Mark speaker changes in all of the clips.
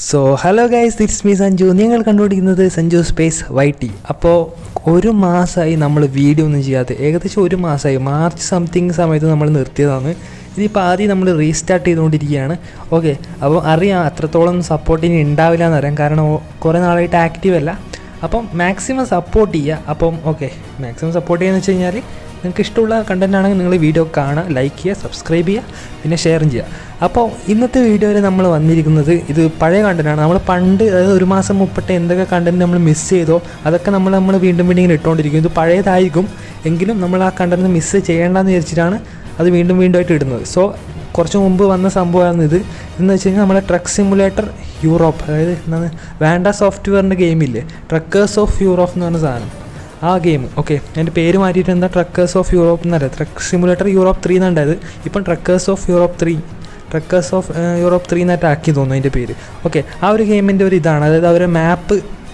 Speaker 1: so hello guys it's me Sanju നിങ്ങൾ കണ്ടുപിടിക്കുന്നത് Sanju space Y T അപ്പോൾ ഒരു മാസമായി നമ്മൾ വീഡിയോ ഒന്നും ചെയ്യാതെ ഏകദേശം ഒരു മാസമായി മാർച്ച് സംതിങ് സമയത്ത് നമ്മൾ നിർത്തിയതാണ് ഇനിയിപ്പോൾ ആദ്യം നമ്മൾ റീസ്റ്റാർട്ട് ചെയ്തുകൊണ്ടിരിക്കുകയാണ് ഓക്കെ അപ്പോൾ അറിയാം അത്രത്തോളം സപ്പോർട്ട് ഇനി ഉണ്ടാവില്ല എന്നറിയാം കാരണം ഓ- കുറേ നാളായിട്ട് ആക്റ്റീവ് അല്ല അപ്പം മാക്സിമം സപ്പോർട്ട് ചെയ്യുക അപ്പം ഓക്കെ മാക്സിമം സപ്പോർട്ട് ചെയ്യുക വെച്ച് കഴിഞ്ഞാൽ നിങ്ങൾക്ക് ഇഷ്ടമുള്ള കണ്ടൻ്റ് ആണെങ്കിൽ നിങ്ങൾ വീഡിയോ കാണുക ലൈക്ക് ചെയ്യുക സബ്സ്ക്രൈബ് ചെയ്യുക പിന്നെ ഷെയറും ചെയ്യുക അപ്പോൾ ഇന്നത്തെ വീഡിയോയിൽ നമ്മൾ വന്നിരിക്കുന്നത് ഇത് പഴയ കണ്ടൻ്റാണ് നമ്മൾ പണ്ട് അതായത് ഒരു മാസം മുപ്പട്ട് എന്തൊക്കെ കണ്ടൻറ്റ് നമ്മൾ മിസ് ചെയ്തോ അതൊക്കെ നമ്മൾ നമ്മൾ വീണ്ടും വീണ്ടും ഇങ്ങനെ ഇട്ടുകൊണ്ടിരിക്കും ഇത് പഴയതായിരിക്കും എങ്കിലും നമ്മൾ ആ കണ്ടൻറ്റ് മിസ് ചെയ്യേണ്ടെന്ന് വിചാരിച്ചിട്ടാണ് അത് വീണ്ടും വീണ്ടും ആയിട്ട് ഇടുന്നത് സോ കുറച്ച് മുമ്പ് വന്ന സംഭവമാണ് ഇത് എന്ന് വെച്ച് കഴിഞ്ഞാൽ നമ്മളെ ട്രക്ക് സിമുലേറ്റർ യൂറോപ്പ് അതായത് എന്താണ് വേണ്ട സോഫ്റ്റ്വെയറിൻ്റെ ഗെയിമില്ലേ ട്രക്കേഴ്സ് ഓഫ് യൂറോപ്പ് എന്ന് പറഞ്ഞ സാധനം ആ ഗെയിം ഓക്കെ അതിൻ്റെ പേര് മാറ്റിയിട്ട് എന്താ ട്രക്കേഴ്സ് ഓഫ് യൂറോപ്പ് എന്നല്ല ട്രക്ക് സിമുലേറ്റർ യൂറോപ്പ് ത്രീ എന്നുണ്ടായത് ഇപ്പം truckers of Europe three truckers of Europe three എന്നായിട്ട് ആക്കി തോന്നുന്നു അതിൻ്റെ പേര് ഓക്കെ ആ ഒരു ഗെയിമിൻ്റെ ഒരു ഇതാണ് അതായത് അവരുടെ മാപ്പ്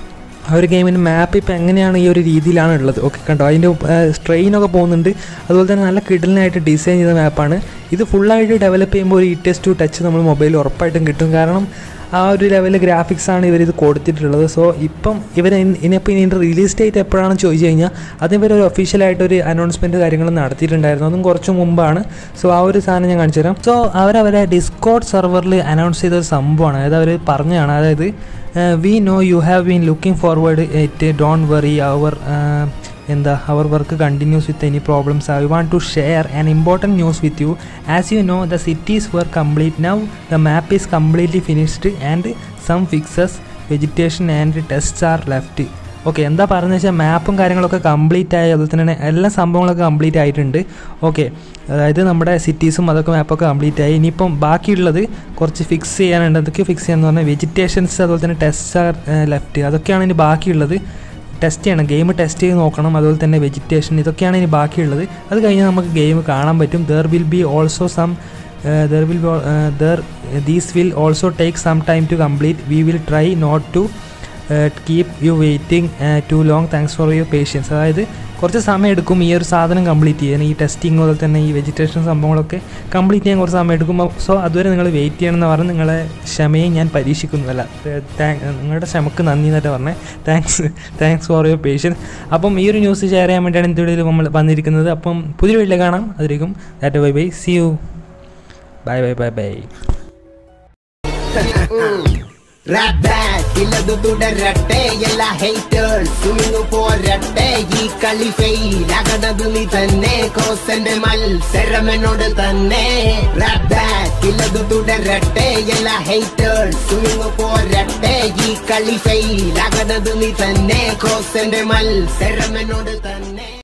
Speaker 1: ആ ഒരു ഗെയിമിൻ്റെ മാപ്പ് ഇപ്പോൾ എങ്ങനെയാണ് ഈ ഒരു രീതിയിലാണ് ഉള്ളത് ഓക്കെ കണ്ടോ അതിൻ്റെ സ്ട്രെയിനൊക്കെ പോകുന്നുണ്ട് അതുപോലെ തന്നെ നല്ല കിടലിനായിട്ട് ഡിസൈൻ ചെയ്ത മാപ്പാണ് ഇത് ഫുള്ളായിട്ട് ഡെവലപ്പ് ചെയ്യുമ്പോൾ ഒരു ഇ ടെസ് ടു ടച്ച് നമ്മൾ മൊബൈലിൽ ഉറപ്പായിട്ടും കിട്ടും കാരണം ആ ഒരു ലെവലിൽ ഗ്രാഫിക്സ് ആണ് ഇവർ ഇത് കൊടുത്തിട്ടുള്ളത് സോ ഇപ്പം ഇവർ ഇനിയിപ്പോൾ ഇതിൻ്റെ റിലീസ് ഡേറ്റ് എപ്പോഴാണെന്ന് ചോദിച്ചു കഴിഞ്ഞാൽ അതിന് ഇവർ ഒരു ഒഫീഷ്യലായിട്ട് ഒരു അനൗൺസ്മെൻറ്റ് കാര്യങ്ങൾ നടത്തിയിട്ടുണ്ടായിരുന്നു അതും കുറച്ച് മുമ്പാണ് സോ ആ ഒരു സാധനം ഞാൻ കാണിച്ചു തരാം സോ അവരവരെ ഡിസ്കോഡ് സെർവറിൽ അനൗൺസ് ചെയ്ത ഒരു സംഭവമാണ് അതായത് അവർ പറഞ്ഞതാണ് അതായത് we know you have been looking forward it don very അവർ എന്താ അവർ work continues with any problems I want to share an important news with you as you know the cities were complete now the map is completely finished and some fixes vegetation and test are left okay എന്താ പറയുന്നത് വെച്ചാൽ മാപ്പും കാര്യങ്ങളൊക്കെ complete ആയി അതുപോലെ തന്നെ എല്ലാ സംഭവങ്ങളൊക്കെ complete ആയിട്ടുണ്ട് ഓക്കെ അതായത് നമ്മുടെ സിറ്റീസും അതൊക്കെ മാപ്പൊക്കെ കംപ്ലീറ്റ് ആയി ഇനിയിപ്പം ബാക്കിയുള്ളത് കുറച്ച് ഫിക്സ് ചെയ്യാനുണ്ട് എന്തൊക്കെ ഫിക്സ് ചെയ്യാന്ന് പറഞ്ഞാൽ വെജിറ്റേഷൻസ് അതുപോലെ തന്നെ ടെസ്റ്റ് ആർ ലെഫ്റ്റ് അതൊക്കെയാണ് ഇനി ബാക്കിയുള്ളത് ടെസ്റ്റ് ചെയ്യണം ഗെയിം ടെസ്റ്റ് ചെയ്ത് നോക്കണം അതുപോലെ തന്നെ വെജിറ്റേഷൻ ഇതൊക്കെയാണ് ഇനി ബാക്കിയുള്ളത് അത് കഴിഞ്ഞാൽ നമുക്ക് ഗെയിം കാണാൻ പറ്റും there will be also some there will there these will also take some time to complete we will try not to keep you waiting too long thanks for your patience അതായത് കുറച്ച് സമയം എടുക്കും ഈ ഒരു സാധനം complete ചെയ്യാൻ ഈ testing അതുപോലെ തന്നെ ഈ വെജിറ്റേഷൻ സംഭവങ്ങളൊക്കെ കംപ്ലീറ്റ് ചെയ്യാൻ കുറച്ച് സമയം എടുക്കും സോ അതുവരെ നിങ്ങൾ വെയിറ്റ് ചെയ്യണമെന്ന് പറഞ്ഞ് നിങ്ങളെ ക്ഷമയെ ഞാൻ പരീക്ഷിക്കുന്നതല്ല താങ്ക് നിങ്ങളുടെ ക്ഷമക്ക് നന്ദി എന്നൊക്കെ പറഞ്ഞേ thanks thanks for your patience അപ്പം ഈ ഒരു ന്യൂസ് ഷെയർ ചെയ്യാൻ വേണ്ടിയാണ് ഇന്നത്തെ വീഡിയോയിൽ നമ്മൾ വന്നിരിക്കുന്നത് അപ്പം പുതിയ വീട്ടിൽ കാണാം അതിലേക്കും tata bye bye see you bye bye bye bye
Speaker 2: rap back ഇല്ലതു തുടരട്ടെ എല്ലാ ഹേറ്റേഴ്സ് സ്വിമ്മിങ് പോരട്ടെ ഈ കളി ഫെയിൽ ആകണത് നീ തന്നെ കോസന്റെ മത്സരം എന്നോട് തന്നെ റാപ്പ് ബാക്ക് ഇല്ലതു തുടരട്ടെ എല്ലാ ഹേറ്റേഴ്സ് സ്വിമ്മിങ് പോരട്ടെ ഈ കളി ഫെയിൽ ആകണത് നീ തന്നെ കോസന്റെ മത്സരം എന്നോട് തന്നെ